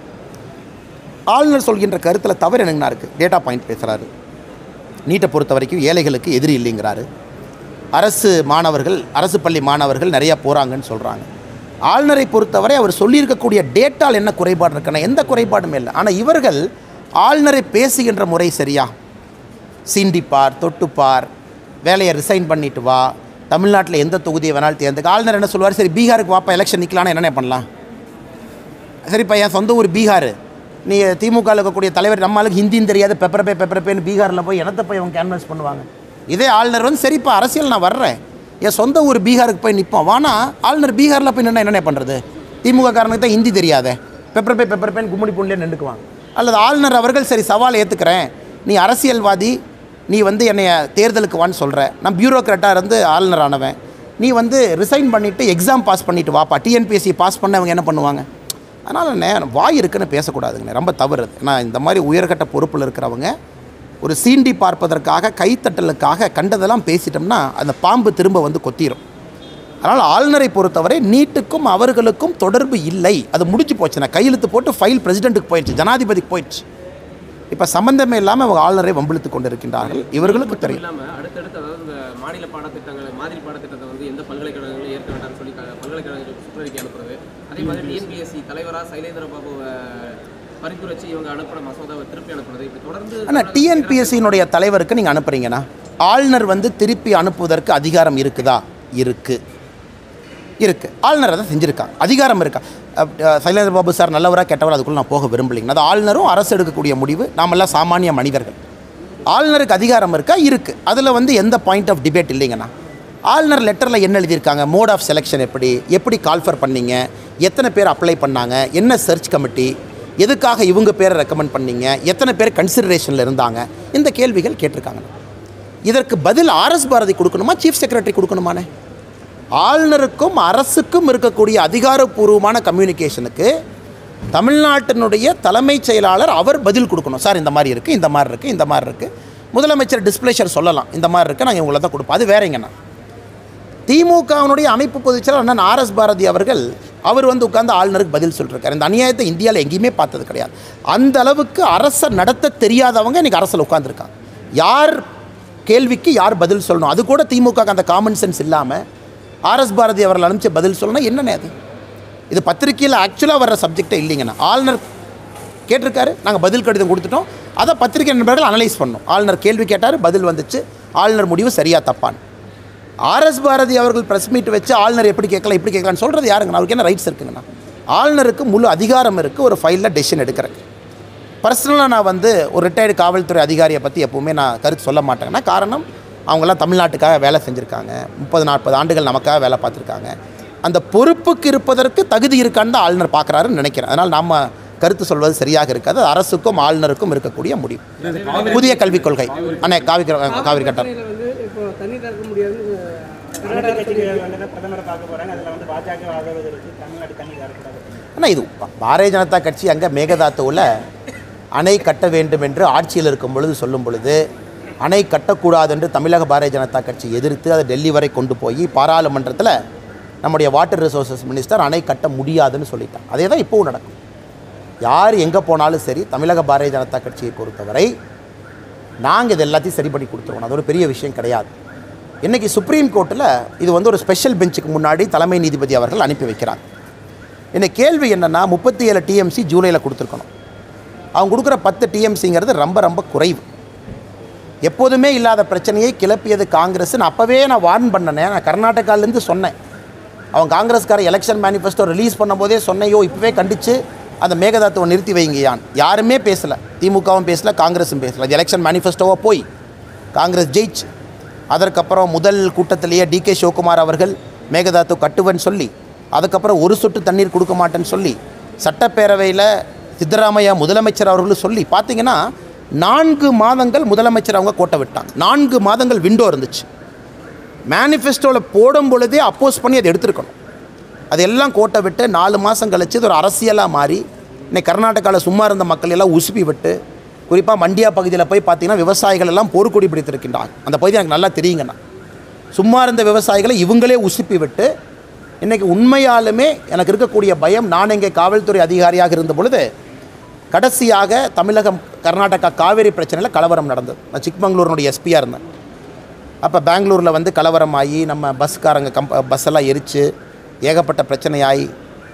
ஆளுநர் சொல்கின்ற கருத்தில் தவறு என்னங்கண்ணா இருக்குது டேட்டா பாயிண்ட் பேசுகிறாரு நீட்டை பொறுத்த வரைக்கும் ஏழைகளுக்கு எதிரி இல்லைங்கிறாரு அரசு மாணவர்கள் அரசு பள்ளி மாணவர்கள் நிறையா போகிறாங்கன்னு சொல்கிறாங்க ஆளுநரை பொறுத்தவரை அவர் சொல்லியிருக்கக்கூடிய டேட்டால் என்ன குறைபாடு இருக்குன்னா எந்த குறைபாடும் இல்லை ஆனால் இவர்கள் ஆளுநரை பேசுகின்ற முறை சரியா சீண்டிப்பார் தொட்டுப்பார் வேலையை ரிசைன் பண்ணிட்டு வா தமிழ்நாட்டில் எந்த தொகுதியை வேணாலும் தேர்ந்துக்க ஆளுநர் என்ன சொல்லுவார் சரி பீகாருக்கு வாப்பா எலெக்ஷன் நிற்கலான்னு என்னென்ன பண்ணலாம் சரிப்பா என் சொந்த ஊர் பீகார் நீ திமுகவில் இருக்கக்கூடிய தலைவர் நம்மளுக்கு ஹிந்தியும் தெரியாது பெப்பர் பே பெப்பர் பேன்னு பீகாரில் போய் என்னத்தை போய் அவங்க கேன்வஸ் பண்ணுவாங்க இதே ஆளுநர் வந்து சரிப்பா அரசியல் நான் வர்றேன் என் சொந்த ஊர் பீகாருக்கு போய் நிற்போம் வானா ஆளுநர் பீகாரில் போய் நின்னா என்னென்ன பண்ணுறது திமுக காரனுக்கு தான் ஹிந்தி தெரியாதே பெப்பர் பே பெப்பர் பேன் கும்மிடி புண்ணிலே நின்றுக்குவாங்க அல்லது ஆளுநர் அவர்கள் சரி சவால் ஏற்றுக்கிறேன் நீ அரசியல்வாதி நீ வந்து என்னைய தேர்தலுக்கு வான்னு சொல்கிற நான் பியூரோக்ராட்டாக இருந்து ஆளுநர் ஆனவன் நீ வந்து ரிசைன் பண்ணிவிட்டு எக்ஸாம் பாஸ் பண்ணிட்டு வாப்பா டிஎன்பிஎஸ்சி பாஸ் பண்ண அவங்க என்ன பண்ணுவாங்க அதனால் நே வாய் இருக்குன்னு பேசக்கூடாதுங்க ரொம்ப தவறு அது. ஏன்னா இந்த மாதிரி உயர்கட்ட பொறுப்பில் இருக்கிறவங்க ஒரு சீண்டி பார்ப்பதற்காக கைத்தட்டலுக்காக கண்டதெல்லாம் பேசிட்டோம்னா அந்த பாம்பு திரும்ப வந்து கொத்திரும் அதனால் ஆளுநரை பொறுத்தவரை நீட்டுக்கும் அவர்களுக்கும் தொடர்பு இல்லை அது முடிஞ்சு போச்சுன்னா கையெழுத்து போட்டு ஃபைல் பிரசிடென்ட்டுக்கு போயிடுச்சு ஜனாதிபதிக்கு போயிடுச்சு இப்போ சம்பந்தமே இல்லாமல் அவங்க ஆளுநரை வம்பிழுத்து கொண்டிருக்கின்றார்கள் இவர்களுக்கு தெரியும் இல்லாம அடுத்தடுத்து அதாவது இந்த மாநில பாடத்திட்டங்கள் மாதிரி பாடத்திட்டத்தை வந்து எந்த பல்கலைக்கழகங்களும் ஏற்க வேண்டாம்னு சொல்லி க- பல்கலைக்கழகங்களுக்கு சுற்றறிக்கை அனுப்புறது அதே மாதிரி டிஎன்பிஎஸ்சி தலைவரா சைலேந்திர பாபுவை பரிந்துரைச்சு இவங்க அனுப்பின மசோதாவை திருப்பி அனுப்புறது இப்போ தொடர்ந்து ஆனால் டிஎன்பிஎஸ்சியினுடைய தலைவருக்கு நீங்கள் அனுப்புறீங்கன்னா ஆளுநர் வந்து திருப்பி அனுப்புவதற்கு அதிகாரம் இருக்குதா இருக்கு இருக்கு ஆளுநர் அதை செஞ்சுருக்காங்க அதிகாரம் இருக்கா அப்- அஹ் சைலேந்திர பாபு சார் நல்லவரா கெட்டவரா அதுக்குள்ள நான் போக விரும்பலைங்க அது ஆளுநரும் அரசு எடுக்கக்கூடிய முடிவு நாமெல்லாம் சாமானிய மனிதர்கள் ஆளுநருக்கு அதிகாரம் இருக்கா இருக்குது அதில் வந்து எந்த பாயிண்ட் ஆஃப் டிபேட் இல்லைங்கண்ணா ஆளுநர் லெட்டரில் என்ன எழுதியிருக்காங்க மோட் ஆஃப் செலெக்ஷன் எப்படி எப்படி கால்ஃபர் பண்ணீங்க எத்தனை பேர் அப்ளை பண்ணாங்க என்ன சர்ச் கமிட்டி எதுக்காக இவங்க பேரை ரெக்கமெண்ட் பண்ணீங்க எத்தனை பேர் கன்சிடரேஷனில் இருந்தாங்க இந்த கேள்விகள் கேட்டிருக்காங்க இதற்கு பதில் ஆர்எஸ் பாரதி கொடுக்கணுமா சீஃப் செக்ரட்டரி கொடுக்கணுமானே ஆளுநருக்கும் அரசுக்கும் இருக்கக்கூடிய அதிகாரப்பூர்வமான கம்யூனிகேஷனுக்கு தமிழ்நாட்டினுடைய தலைமைச் செயலாளர் அவர் பதில் கொடுக்கணும் சார் இந்த மாதிரி இருக்குது இந்த மாதிரி இருக்குது இந்த மாதிரி இருக்குது முதலமைச்சர் டிஸ்பிளேஷர் சொல்லலாம் இந்த மாதிரி இருக்குது நாங்கள் இவங்களை தான் கொடுப்போம் அது வேறங்கண்ணா திமுகவினுடைய அமைப்பு பொதுச்செயலாளர் அண்ணன் ஆர்எஸ் பாரதி அவர்கள் அவர் வந்து உட்கார்ந்து ஆளுநருக்கு பதில் சொல்லிருக்காரு இந்த அநியாயத்தை இந்தியாவில் எங்கேயுமே பார்த்தது கிடையாது அந்த அளவுக்கு அரசை நடத்த தெரியாதவங்க இன்னைக்கு அரசில் உட்காந்துருக்காங்க யார் கேள்விக்கு யார் பதில் சொல்லணும் அது கூட திமுக அந்த காமன் சென்ஸ் இல்லாமல் ஆர்எஸ் பாரதி அவர்கள் அனுப்பிச்ச பதில் சொல்லணும் என்னண்ணே அது இது பத்திரிக்கையில் ஆக்சுவலாக வர்ற சப்ஜெக்டே இல்லைங்கண்ணா ஆளுநர் கேட்டிருக்காரு நாங்கள் பதில் கடிதம் கொடுத்துட்டோம் அதை பத்திரிகை நண்பர்கள் அனலைஸ் பண்ணோம் ஆளுநர் கேள்வி கேட்டார் பதில் வந்துச்சு ஆளுநர் முடிவு சரியா தப்பான் ஆர்எஸ் பாரதி அவர்கள் ப்ரெஸ் மீட் வச்சு ஆளுநர் எப்படி கேட்கலாம் இப்படி கேட்கலாம்னு சொல்கிறது யாருங்கண்ணா அவருக்கு என்ன ரைட்ஸ் இருக்குங்கண்ணா ஆளுநருக்கு முழு அதிகாரம் இருக்குது ஒரு ஃபைலில் டெசிஷன் எடுக்கிறேன் பர்சனலாக நான் வந்து ஒரு ரிட்டையர்டு காவல்துறை அதிகாரியை பற்றி எப்போவுமே நான் கருத்து சொல்ல மாட்டேங்கன்னா காரணம் அவங்கெல்லாம் தமிழ்நாட்டுக்காக வேலை செஞ்சுருக்காங்க முப்பது நாற்பது ஆண்டுகள் நமக்காக வேலை பார்த்துருக்காங்க அந்த பொறுப்புக்கு இருப்பதற்கு தகுதி இருக்கான்னு தான் ஆளுநர் பார்க்குறாருன்னு நினைக்கிறேன் அதனால் நாம் கருத்து சொல்வது சரியாக இருக்காது அது அரசுக்கும் ஆளுநருக்கும் இருக்கக்கூடிய முடிவு புதிய கல்விக் கொள்கை அண்ணே காவி காவிரி கட்டம் வந்து இப்போ தண்ணி திறக்க முடியாதுன்னு கர்நாடக கட்சிகள் வந்து பிரதமரை பார்க்க போறாங்க அதில் வந்து பாஜக ஆதரவு இருக்கு தமிழ்நாடு தண்ணி தரக்கூடாது ஆனால் இது பா- பாரதிய ஜனதா கட்சி அங்கே மேகதாத்துவில் அணை கட்ட வேண்டும் என்று ஆட்சியில் இருக்கும் பொழுது சொல்லும் பொழுது அணை கட்டக்கூடாது என்று தமிழக பாரதிய ஜனதா கட்சி எதிர்த்து அதை டெல்லி வரை கொண்டு போய் பாராளுமன்றத்தில் நம்முடைய வாட்டர் ரிசோர்சஸ் மினிஸ்டர் அணை கட்ட முடியாதுன்னு சொல்லிட்டாங்க அதே தான் இப்போவும் நடக்கும் யார் எங்கே போனாலும் சரி தமிழக பாரதிய ஜனதா கட்சியை பொறுத்தவரை நாங்கள் இது எல்லாத்தையும் சரி பண்ணி கொடுத்துருவோம் அது ஒரு பெரிய விஷயம் கிடையாது இன்றைக்கி சுப்ரீம் கோர்ட்டில் இது வந்து ஒரு ஸ்பெஷல் பெஞ்சுக்கு முன்னாடி தலைமை நீதிபதி அவர்கள் அனுப்பி வைக்கிறாங்க என்ன கேள்வி என்னென்னா முப்பத்தி ஏழு டிஎம்சி ஜூலையில் கொடுத்துருக்கணும் அவங்க கொடுக்குற பத்து டிஎம்சிங்கிறது ரொம்ப ரொம்ப குறைவு எப்போதுமே இல்லாத பிரச்சனையை கிளப்பியது காங்கிரஸ் நான் அப்போவே நான் வார்ன் பண்ணனேன் நான் கர்நாடகாலேருந்து சொன்னேன் அவன் காங்கிரஸ்கார எலெக்ஷன் மேனிஃபெஸ்டோ ரிலீஸ் பண்ணும்போதே சொன்னையோ இப்போவே கண்டித்து அந்த மேகதாத்துவை நிறுத்தி வைங்கயான் யாருமே பேசலை திமுகவும் பேசல காங்கிரஸும் பேசல அது எலெக்ஷன் மேனிஃபெஸ்டோவாக போய் காங்கிரஸ் ஜெயிச்சு அதற்கப்புறம் முதல் கூட்டத்திலேயே டிகே சிவகுமார் அவர்கள் மேகதாத்து கட்டுவன்னு சொல்லி அதுக்கப்புறம் ஒரு சொட்டு தண்ணீர் கொடுக்க மாட்டேன்னு சொல்லி சட்டப்பேரவையில் சித்தராமையா முதலமைச்சர் அவர்களும் சொல்லி பார்த்தீங்கன்னா நான்கு மாதங்கள் முதலமைச்சர் அவங்க கோட்டை விட்டாங்க நான்கு மாதங்கள் விண்டோ இருந்துச்சு மேனிஃபெஸ்டோவில் போடும் பொழுதே அப்போஸ் பண்ணி அதை எடுத்திருக்கணும் அதெல்லாம் கோட்டை விட்டு நாலு மாதம் கழிச்சு இது ஒரு அரசியலாக மாறி இன்னைக்கு கர்நாடகாவில் சும்மா இருந்த மக்கள் எல்லாம் உசுப்பி விட்டு குறிப்பாக மண்டியா பகுதியில் போய் பார்த்தீங்கன்னா விவசாயிகள் எல்லாம் போர்க்கொடி பிடித்திருக்கின்றாங்க அந்த பகுதி எனக்கு நல்லா தெரியுங்கண்ணா சும்மா இருந்த விவசாயிகளை இவங்களே உசுப்பி விட்டு இன்றைக்கி உண்மையாலுமே எனக்கு இருக்கக்கூடிய பயம் நான் இங்கே காவல்துறை அதிகாரியாக இருந்த பொழுது கடைசியாக தமிழகம் கர்நாடகா காவேரி பிரச்சனையில் கலவரம் நடந்தது நான் சிக்மங்களூரினுடைய எஸ்பியாக இருந்தேன் அப்போ பெங்களூரில் வந்து கலவரம் ஆகி நம்ம பஸ்காரங்க கம்ப பஸ் எல்லாம் எரித்து ஏகப்பட்ட பிரச்சனையாகி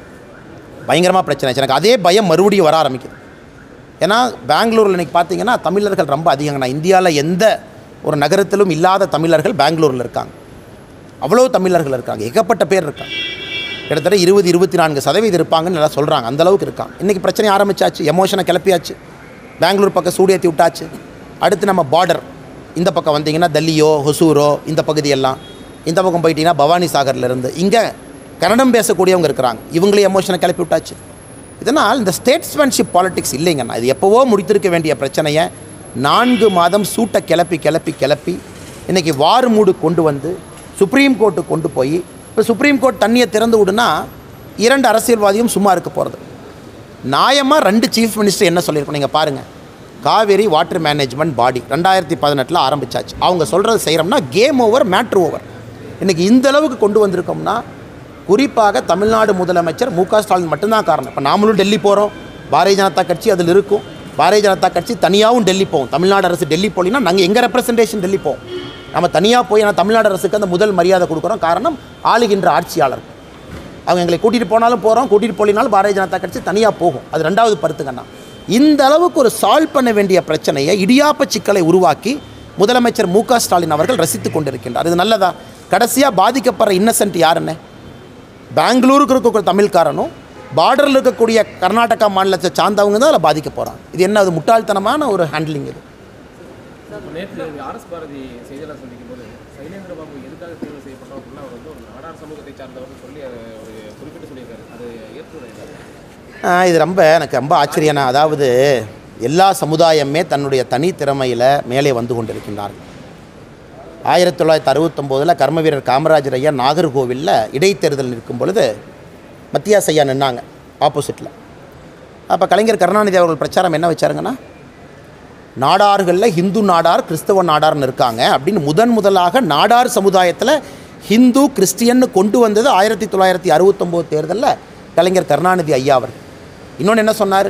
பயங்கரமாக பிரச்சனை ஆச்சு எனக்கு அதே பயம் மறுபடியும் வர ஆரம்பிக்குது ஏன்னா பெங்களூரில் இன்றைக்கி பார்த்தீங்கன்னா தமிழர்கள் ரொம்ப அதிகங்கண்ணா இந்தியாவில் எந்த ஒரு நகரத்திலும் இல்லாத தமிழர்கள் பெங்களூரில் இருக்காங்க அவ்வளோ தமிழர்கள் இருக்காங்க ஏகப்பட்ட பேர் இருக்காங்க கிட்டத்தட்ட இருபது இருபத்தி நான்கு சதவீதம் இருப்பாங்கன்னு நல்லா சொல்கிறாங்க அந்த அளவுக்கு இருக்காங்க இன்றைக்கி பிரச்சனை ஆரம்பிச்சாச்சு எமோஷனை கிளப்பியாச்சு பெங்களூர் பக்கம் சூடேற்றி விட்டாச்சு அடுத்து நம்ம பார்டர் இந்த பக்கம் வந்தீங்கன்னா டெல்லியோ ஹொசூரோ இந்த பகுதியெல்லாம் இந்த பக்கம் போயிட்டீங்கன்னா பவானி சாகர்ல இருந்து இங்கே கன்னடம் பேசக்கூடியவங்க இருக்கிறாங்க இவங்களே எமோஷனை கிளப்பி விட்டாச்சு இதனால் இந்த ஸ்டேட்ஸ்மேன்ஷிப் பாலிடிக்ஸ் இல்லைங்கண்ணா இது எப்போவோ முடித்திருக்க வேண்டிய பிரச்சனையை நான்கு மாதம் சூட்டை கிளப்பி கிளப்பி கிளப்பி இன்றைக்கி வார் மூடு கொண்டு வந்து சுப்ரீம் கோர்ட்டுக்கு கொண்டு போய் இப்போ சுப்ரீம் கோர்ட் தண்ணியை திறந்து விடுனா இரண்டு அரசியல்வாதியும் சும்மா இருக்க போகிறது நியாயமாக ரெண்டு சீஃப் மினிஸ்டர் என்ன சொல்லியிருக்கோம் நீங்கள் பாருங்கள் காவேரி வாட்டர் மேனேஜ்மெண்ட் பாடி ரெண்டாயிரத்தி பதினெட்டில் ஆரம்பிச்சாச்சு அவங்க சொல்கிறது செய்கிறோம்னா கேம் ஓவர் மேட்ரு ஓவர் இன்றைக்கி இந்த அளவுக்கு கொண்டு வந்திருக்கோம்னா குறிப்பாக தமிழ்நாடு முதலமைச்சர் மு க ஸ்டாலின் மட்டும்தான் காரணம் இப்போ நாமளும் டெல்லி போகிறோம் பாரதிய ஜனதா கட்சி அதில் இருக்கும் பாரதிய ஜனதா கட்சி தனியாகவும் டெல்லி போவோம் தமிழ்நாடு அரசு டெல்லி போலினா நாங்கள் எங்கள் ரெப்ரசன்டேஷன் டெல்லி போவோம் நம்ம தனியாக போய் ஆனால் தமிழ்நாடு அரசுக்கு அந்த முதல் மரியாதை கொடுக்குறோம் காரணம் ஆளுகின்ற ஆட்சியாளர் அவங்க எங்களை கூட்டிகிட்டு போனாலும் போகிறோம் கூட்டிகிட்டு போலினாலும் பாரதிய ஜனதா கட்சி தனியாக போகும் அது ரெண்டாவது பருத்துக்கண்ணா இந்த அளவுக்கு ஒரு சால்வ் பண்ண வேண்டிய பிரச்சனையை இடியாப்ப சிக்கலை உருவாக்கி முதலமைச்சர் மு க ஸ்டாலின் அவர்கள் ரசித்து கொண்டிருக்கின்றார் இது நல்லதா கடைசியாக பாதிக்கப்படுற இன்னசென்ட் யாருன்னு பெங்களூருக்கு இருக்கக்கூடிய தமிழ்காரனும் பார்டரில் இருக்கக்கூடிய கர்நாடகா மாநிலத்தை சார்ந்தவங்க தான் அதில் பாதிக்க போகிறாங்க இது என்ன அது முட்டாள்தனமான ஒரு ஹேண்ட்லிங் இது நேற்று ஆர்எஸ் பாரதி செய்தியாளர் சந்திக்கும் போது சைலேந்திர பாபு எதுக்காக தேர்வு செய்யப்பட்டோம் அப்படின்னா அவர் வந்து ஒரு நாடார் சமூகத்தை சார்ந்தவர்னு சொல்லி அதை ஒரு குறிப்பிட்டு சொல்லியிருக்காரு அது ஏற்றுக்கொள்ள ஆ, இது ரொம்ப எனக்கு ரொம்ப ஆச்சரியம்னா அதாவது எல்லா சமுதாயமே தன்னுடைய தனி திறமையில் மேலே வந்து கொண்டிருக்கின்றார்கள் ஆயிரத்தி தொள்ளாயிரத்தி அறுபத்தொம்போதில் கர்ம வீரர் காமராஜர் ஐயா நாகர்கோவிலில் இடைத்தேர்தல் நிற்கும் பொழுது மத்தியாஸ் ஐயா நின்னாங்க ஆப்போசிட்டில் அப்போ கலைஞர் கருணாநிதி அவர்கள் பிரச்சாரம் என்ன வச்சாருங்கன்னா நாடார்களில் ஹிந்து நாடார் கிறிஸ்தவ நாடார்னு இருக்காங்க அப்படின்னு முதன் முதலாக நாடார் சமுதாயத்தில் ஹிந்து கிறிஸ்டியன்னு கொண்டு வந்தது ஆயிரத்தி தொள்ளாயிரத்தி அறுபத்தொம்போது தேர்தலில் கலைஞர் கருணாநிதி ஐயா அவர் இன்னொன்று என்ன சொன்னார்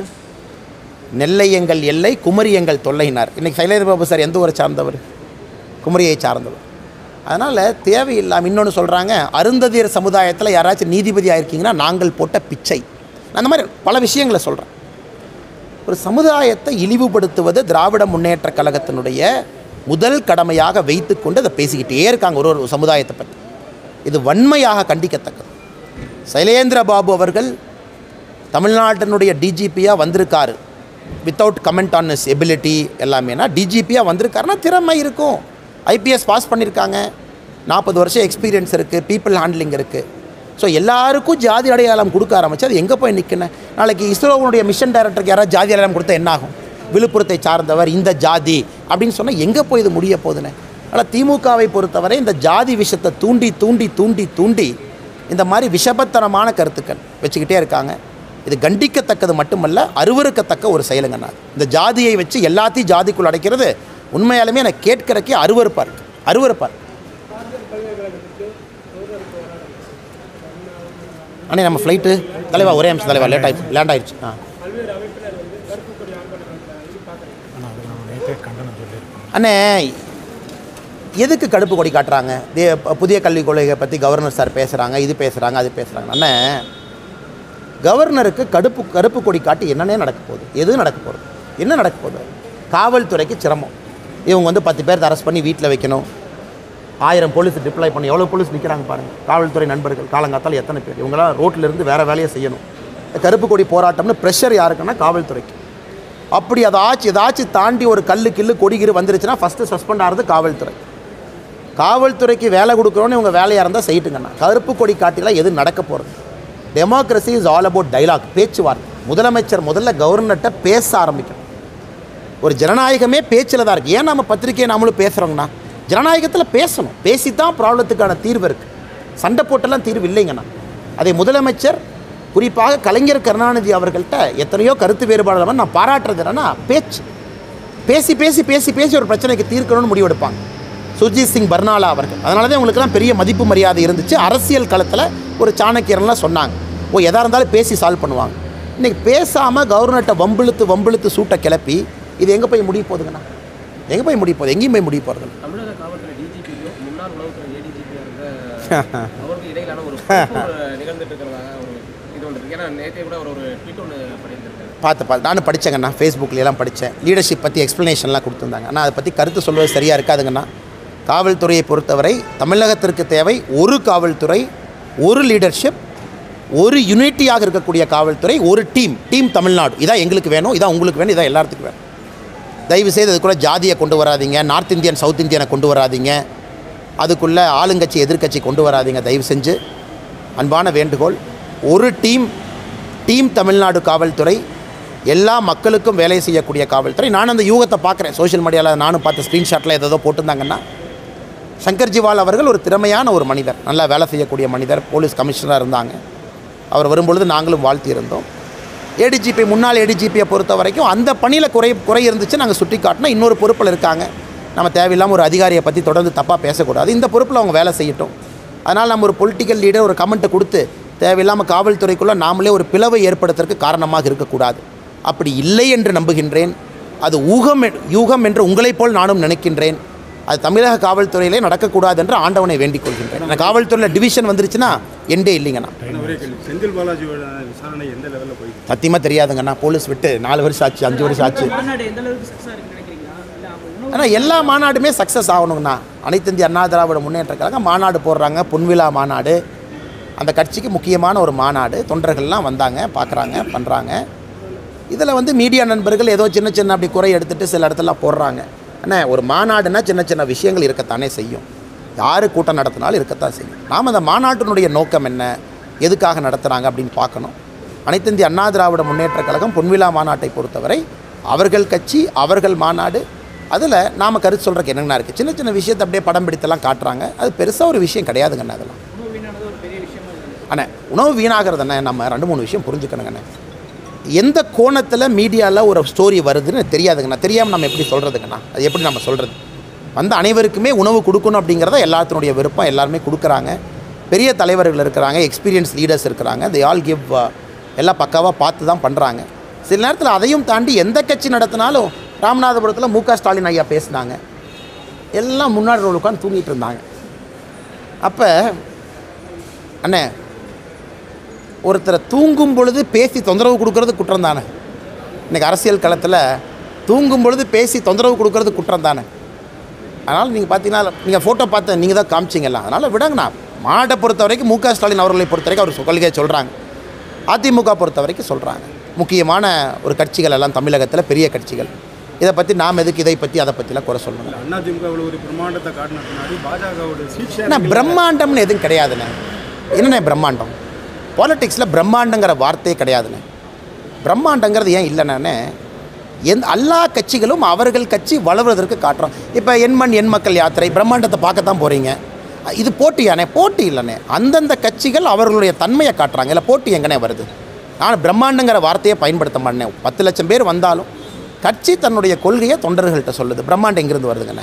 நெல்லை எங்கள் எல்லை குமரி எங்கள் தொல்லைனார் இன்றைக்கி சைலேந்திர பாபு சார் எந்த ஊரை சார்ந்தவர் குமரியை சார்ந்தவர் அதனால் தேவையில்லாமல் இன்னொன்று சொல்கிறாங்க அருந்ததியர் சமுதாயத்தில் யாராச்சும் நீதிபதி ஆயிருக்கீங்கன்னா நாங்கள் போட்ட பிச்சை நான் அந்த மாதிரி பல விஷயங்களை சொல்கிறேன் ஒரு சமுதாயத்தை இழிவுபடுத்துவது திராவிட முன்னேற்ற கழகத்தினுடைய முதல் கடமையாக வைத்துக்கொண்டு அதை பேசிக்கிட்டே இருக்காங்க ஒரு ஒரு சமுதாயத்தை பற்றி இது வன்மையாக கண்டிக்கத்தக்கது சைலேந்திர பாபு அவர்கள் தமிழ்நாட்டினுடைய டிஜிபியாக வந்திருக்காரு without comment on is ability எல்லாமேனா டிஜிபியாக வந்திருக்காருன்னா திறமை இருக்கும் ஐபிஎஸ் பாஸ் பண்ணியிருக்காங்க நாற்பது வருஷம் எக்ஸ்பீரியன்ஸ் இருக்குது பீப்புள் ஹேண்ட்லிங் இருக்குது ஸோ எல்லாருக்கும் ஜாதி அடையாளம் கொடுக்க ஆரம்பிச்சு அது எங்கே போய் நிற்கணும் நாளைக்கு இஸ்ரோவுடைய மிஷன் டைரக்டருக்கு யாராவது ஜாதி அடையாளம் கொடுத்தா என்ன ஆகும் விழுப்புரத்தை சார்ந்தவர் இந்த ஜாதி அப்படின்னு சொன்னால் எங்கே போய் இது முடிய போகுதுன்னு ஆனால் திமுகவை பொறுத்தவரை இந்த ஜாதி விஷயத்தை தூண்டி தூண்டி தூண்டி தூண்டி இந்த மாதிரி விஷபத்தனமான கருத்துக்கள் வச்சுக்கிட்டே இருக்காங்க இது கண்டிக்கத்தக்கது மட்டுமல்ல அருவருக்கத்தக்க ஒரு செயலுங்கண்ணா இந்த ஜாதியை வச்சு எல்லாத்தையும் ஜாதிக்குள் அடைக்கிறது உண்மையாலுமே எனக்கு கேட்கறக்கே அருவருப்பாக இருக்கு அருவருப்பாக இருக்கு அண்ணே நம்ம ஃப்ளைட்டு தலைவா ஒரே நிமிஷம் தலைவா லேட் ஆயிடுச்சு லேண்ட் ஆயிடுச்சு ஆ அண்ணே எதுக்கு கடுப்பு கொடி காட்டுறாங்க தே புதிய கல்விக் கொள்கையை பற்றி கவர்னர் சார் பேசுகிறாங்க இது பேசுகிறாங்க அது பேசுகிறாங்க அண்ணே கவர்னருக்கு கடுப்பு கருப்பு கொடி காட்டி என்னன்னே நடக்க போகுது எது நடக்க போகுது என்ன நடக்க போகுது காவல்துறைக்கு சிரமம் இவங்க வந்து பத்து பேர் அரெஸ்ட் பண்ணி வீட்டில் வைக்கணும் ஆயிரம் போலீஸ் டிப்ளாய் பண்ணி எவ்வளோ போலீஸ் நிற்கிறாங்க பாருங்கள் காவல்துறை நண்பர்கள் காலங்காத்தால் எத்தனை பேர் இவங்களாம் ரோட்டில் இருந்து வேறு வேலையை செய்யணும் இந்த கருப்பு கொடி போராட்டம்னு ப்ரெஷர் யாருக்குன்னா காவல்துறைக்கு அப்படி அதாச்சும் ஏதாச்சும் தாண்டி ஒரு கல்லு கில்லு கொடிகிரு வந்துருச்சுன்னா ஃபஸ்ட்டு சஸ்பெண்ட் ஆகிறது காவல்துறை காவல்துறைக்கு வேலை கொடுக்குறோன்னு இவங்க வேலையாக இருந்தால் செய்யிட்டுங்கண்ணா கருப்பு கொடி காட்டிலாம் எது நடக்க போகிறது democracy is all about dialogue பேச்சுவார்த்தை முதலமைச்சர் முதல்ல கவர்னர்கிட்ட பேச ஆரம்பிக்கணும் ஒரு ஜனநாயகமே பேச்சில் தான் இருக்குது ஏன் நம்ம பத்திரிக்கையை நாமளும் பேசுகிறோங்கண்ணா ஜனநாயகத்தில் பேசணும் பேசி தான் ப்ராப்ளத்துக்கான தீர்வு இருக்குது சண்டை போட்டெல்லாம் தீர்வு இல்லைங்கண்ணா அதை முதலமைச்சர் குறிப்பாக கலைஞர் கருணாநிதி அவர்கள்ட்ட எத்தனையோ கருத்து வேறுபாடு இல்லாமல் நான் பாராட்டுறது என்னன்னா பேச்சு பேசி பேசி பேசி பேசி ஒரு பிரச்சனைக்கு தீர்க்கணும்னு முடிவெடுப்பாங்க சுர்ஜித் சிங் பர்னாலா அவர்கள் அதனால தான் இவங்களுக்குலாம் பெரிய மதிப்பு மரியாதை இருந்துச்சு அரசியல் களத்தில் ஒரு சாணக்கியர்லாம் சொன்னாங்க ஓ எதாக இருந்தாலும் பேசி சால்வ் பண்ணுவாங்க இன்றைக்கி பேசாமல் கவர்னர்கிட்ட வம்பிழுத்து வம்பிழுத்து சூட்டை கிளப்பி இது எங்கே போய் முடிய போகுதுங்கண்ணா எங்கே போய் முடிய போகுது எங்கேயும் போய் முடிய போகிறது தமிழக காவல்துறை டிஜிபிக்கும் முன்னாள் உளவுத்துறை ஏடிஜிபியாக இருந்த அவருக்கு இடையிலான ஒரு போர் நிகழ்ந்துட்டு இருக்கிறதாக ஒரு இது ஒன்று இருக்கு ஏன்னா நேற்றே கூட அவர் ஒரு ட்வீட் ஒன்று பண்ணியிருந்திருக்காரு பார்த்து பார்த்து நானும் படித்தேங்கண்ணா ஃபேஸ்புக்கில் எல்லாம் படித்தேன் லீடர்ஷிப் பற்றி எக்ஸ்ப்ளனேஷன்லாம் கொடுத்துருந்தாங்க ஆனால் அதை பற்றி கருத்து சொல்வது சரியாக இருக்காதுங்கண்ணா காவல்துறையை பொறுத்தவரை தமிழகத்திற்கு தேவை ஒரு காவல்துறை ஒரு லீடர்ஷிப் ஒரு யூனிட்டியாக இருக்கக்கூடிய காவல்துறை ஒரு டீம் டீம் தமிழ்நாடு இதான் எங்களுக்கு வேணும் இதான் உங்களுக்கு வேணும் இதான் எல்லாத்துக்கும் வேணும் தயவு செய்து அதுக்குள்ளே ஜாதியை கொண்டு வராதீங்க நார்த் இந்தியன் சவுத் இந்தியனை கொண்டு வராதீங்க அதுக்குள்ளே ஆளுங்கட்சி எதிர்க்கட்சி கொண்டு வராதீங்க தயவு செஞ்சு அன்பான வேண்டுகோள் ஒரு டீம் டீம் தமிழ்நாடு காவல்துறை எல்லா மக்களுக்கும் வேலை செய்யக்கூடிய காவல்துறை நான் அந்த யூகத்தை பார்க்குறேன் சோஷியல் மீடியாவில் நானும் பார்த்த ஸ்க்ரீன்ஷாட்டில் ஏதோ போட்டிருந்தாங்கன்னா சங்கர் ஜிவால் அவர்கள் ஒரு திறமையான ஒரு மனிதர் நல்லா வேலை செய்யக்கூடிய மனிதர் போலீஸ் கமிஷனராக இருந்தாங்க அவர் வரும்பொழுது நாங்களும் வாழ்த்தி இருந்தோம் ஏடிஜிபி முன்னாள் ஏடிஜிபியை பொறுத்த வரைக்கும் அந்த பணியில் குறை குறை இருந்துச்சு நாங்கள் சுட்டி காட்டினா இன்னொரு பொறுப்பில் இருக்காங்க நம்ம தேவையில்லாமல் ஒரு அதிகாரியை பற்றி தொடர்ந்து தப்பாக பேசக்கூடாது இந்த பொறுப்பில் அவங்க வேலை செய்யட்டும் அதனால் நம்ம ஒரு பொலிட்டிக்கல் லீடர் ஒரு கமெண்ட்டை கொடுத்து தேவையில்லாமல் காவல்துறைக்குள்ளே நாமளே ஒரு பிளவை ஏற்படுத்துறதுக்கு காரணமாக இருக்கக்கூடாது அப்படி இல்லை என்று நம்புகின்றேன் அது ஊகம் எ- யூகம் என்று உங்களைப் போல் நானும் நினைக்கின்றேன் அது தமிழக காவல்துறையிலே நடக்கக்கூடாது என்று ஆண்டவனை வேண்டிக் கொள்கின்றேன் அந்த காவல்துறையில் டிவிஷன் வந்துருச்சுன்னா எண்டே இல்லைங்கண்ணா ஒரே கேள்வி செந்தில் பாலாஜியோட விசாரணை எந்த லெவலில் போயிட்டு சத்தியமாக தெரியாதுங்கண்ணா போலீஸ் விட்டு நாலு வருஷம் ஆச்சு அஞ்சு வருஷம் ஆச்சு மாநாடு எந்த அளவுக்கு சக்ஸாக இருக்குன்னு நினைக்கிறீங்களா இல்லை அவங்க உணவு ஆனால் எல்லா மாநாடுமே சக்ஸஸ் ஆகணுங்கண்ணா அனைத்து இந்திய அண்ணா திராவிட முன்னேற்ற கழகம் மாநாடு போடுறாங்க பொன்விழா மாநாடு அந்த கட்சிக்கு முக்கியமான ஒரு மாநாடு தொண்டர்கள்லாம் வந்தாங்க பார்க்குறாங்க பண்ணுறாங்க இதில் வந்து மீடியா நண்பர்கள் ஏதோ சின்ன சின்ன அப்படி குறை எடுத்துகிட்டு சில இடத்துல போடுறாங்க அண்ணே ஒரு மாநாடுனா சின்ன சின்ன விஷயங்கள் இருக்கத்தானே செய்யும் யார் கூட்டம் நடத்தினாலும் இருக்கத்தான் செய்யும் நாம் அந்த மாநாட்டினுடைய நோக்கம் என்ன எதுக்காக நடத்துகிறாங்க அப்படின்னு பார்க்கணும் அனைத்து இந்திய அண்ணா திராவிட முன்னேற்ற கழகம் பொன்விழா மாநாட்டை பொறுத்தவரை அவர்கள் கட்சி அவர்கள் மாநாடு அதில் நாம் கருத்து சொல்கிறக்கு என்னென்ன இருக்குது சின்ன சின்ன விஷயத்தை அப்படியே படம் பிடித்தெல்லாம் காட்டுறாங்க அது பெருசாக ஒரு விஷயம் கிடையாதுங்கண்ணா அதெல்லாம் அண்ணே உணவு வீணாகிறது அண்ணே நம்ம ரெண்டு மூணு விஷயம் புரிஞ்சுக்கணுங்கண்ணே எந்த கோணத்தில் மீடியாவில் ஒரு ஸ்டோரி வருதுன்னு தெரியாதுங்கண்ணா தெரியாமல் நம்ம எப்படி சொல்கிறதுங்கண்ணா அது எப்படி நம்ம சொல்கிறது வந்த அனைவருக்குமே உணவு கொடுக்கணும் அப்படிங்கிறத எல்லாத்தினுடைய விருப்பம் எல்லாருமே கொடுக்குறாங்க பெரிய தலைவர்கள் இருக்கிறாங்க எக்ஸ்பீரியன்ஸ் லீடர்ஸ் இருக்கிறாங்க they ஆல் கிவ் எல்லாம் பக்காவாக பார்த்து தான் பண்ணுறாங்க சில நேரத்தில் அதையும் தாண்டி எந்த கட்சி நடத்தினாலும் ராமநாதபுரத்தில் மு க ஸ்டாலின் ஐயா பேசினாங்க எல்லாம் முன்னாடி ரோல் உட்காந்து தூங்கிட்டு இருந்தாங்க அப்போ அண்ணே ஒருத்தரை தூங்கும் பொழுது பேசி தொந்தரவு கொடுக்கறது குற்றம் தானே இன்றைக்கி அரசியல் களத்தில் தூங்கும் பொழுது பேசி தொந்தரவு கொடுக்கறது குற்றம் தானே அதனால் நீங்கள் பார்த்தீங்கன்னா நீங்கள் ஃபோட்டோ பார்த்து நீங்கள் தான் காமிச்சிங்கல்ல அதனால் விடுங்கண்ணா மாநாட்டை பொறுத்த வரைக்கும் மு க ஸ்டாலின் அவர்களை பொறுத்த வரைக்கும் அவர் கொள்கையை சொல்கிறாங்க அதிமுக பொறுத்த வரைக்கும் சொல்கிறாங்க முக்கியமான ஒரு கட்சிகள் எல்லாம் தமிழகத்தில் பெரிய கட்சிகள் இதை பற்றி நாம் எதுக்கு இதை பற்றி அதை பற்றிலாம் குறை சொல்லணும் அதிமுகவில் ஒரு பிரம்மாண்டத்தை காட்டின பின்னாடி பாஜகவோட சீட் ஏன்னா பிரம்மாண்டம்னு எதுவும் கிடையாதுண்ணே என்னண்ணே பிரம்மாண்டம் பாலிடிக்ஸில் பிரம்மாண்டங்கிற வார்த்தையே கிடையாதுண்ணே பிரம்மாண்டங்கிறது ஏன் இல்லைண்ணே எந்த எல்லா கட்சிகளும் அவர்கள் கட்சி வளர்வதற்கு காட்டுறோம் இப்போ எண்மண் எண் மக்கள் யாத்திரை பிரம்மாண்டத்தை பார்க்கத்தான் போகிறீங்க இது போட்டியானே போட்டி இல்லைண்ணே அந்தந்த கட்சிகள் அவர்களுடைய தன்மையை காட்டுறாங்க இல்லை போட்டி எங்கனே வருது நான் பிரம்மாண்டங்கிற வார்த்தையை பயன்படுத்த மாட்டேன் பத்து லட்சம் பேர் வந்தாலும் கட்சி தன்னுடைய கொள்கையை தொண்டர்கள்ட்ட சொல்லுது பிரம்மாண்டம் எங்கிருந்து வருதுங்கண்ணே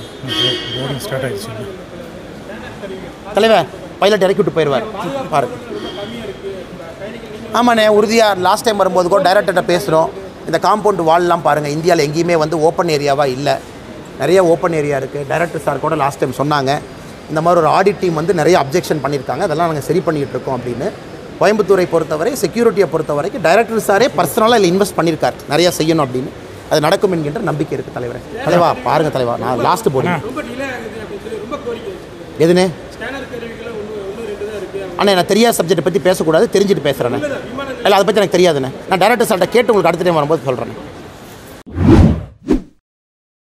தலைவர் பைலட் இறக்கி விட்டு போயிடுவார் பாருங்க ஆமாண்ணே உறுதியாக லாஸ்ட் டைம் வரும்போது கூட டைரக்டர்கிட்ட பேசுகிறோம் இந்த காம்பவுண்ட் வால்லாம் பாருங்கள் இந்தியாவில் எங்கேயுமே வந்து ஓப்பன் ஏரியாவாக இல்லை நிறைய ஓப்பன் ஏரியா இருக்குது டைரக்டர் சார் கூட லாஸ்ட் டைம் சொன்னாங்க இந்த மாதிரி ஒரு ஆடிட் டீம் வந்து நிறைய அப்ஜெக்ஷன் பண்ணியிருக்காங்க அதெல்லாம் நாங்கள் சரி பண்ணிகிட்டு இருக்கோம் அப்படின்னு கோயம்புத்தூரை பொறுத்தவரை செக்யூரிட்டியை பொறுத்த வரைக்கும் டைரக்டர் சாரே பர்சனலாக இதில் இன்வெஸ்ட் பண்ணியிருக்கார் நிறையா செய்யணும் அப்படின்னு அது நடக்கும் என்கின்ற நம்பிக்கை இருக்குது தலைவரே தலைவா பாருங்கள் தலைவா நான் லாஸ்ட்டு போடுறேன் ரொம்ப டிலே ஆகுது அப்படின்னு சொல்லி ரொம்ப கோரிக்கை வச்சிருக்காங்க எதுனே ஸ்கேனர் கருவிகள் ஒன்று ஒன்று ரெண்டு தான் இருக்கு அண்ணா நான் தெரியாத சப்ஜெக்ட்டை பற்றி பேசக்கூடாது தெரிஞ்சுட்டு பேசுகிறேண்ணே இல்லை அதை பற்றி எனக்கு தெரியாதுண்ணே நான் டேரக்டர் சார்ட்ட கேட்டு உங்களுக்கு அடுத்த டைம் வரும்போது சொல்கிறேன்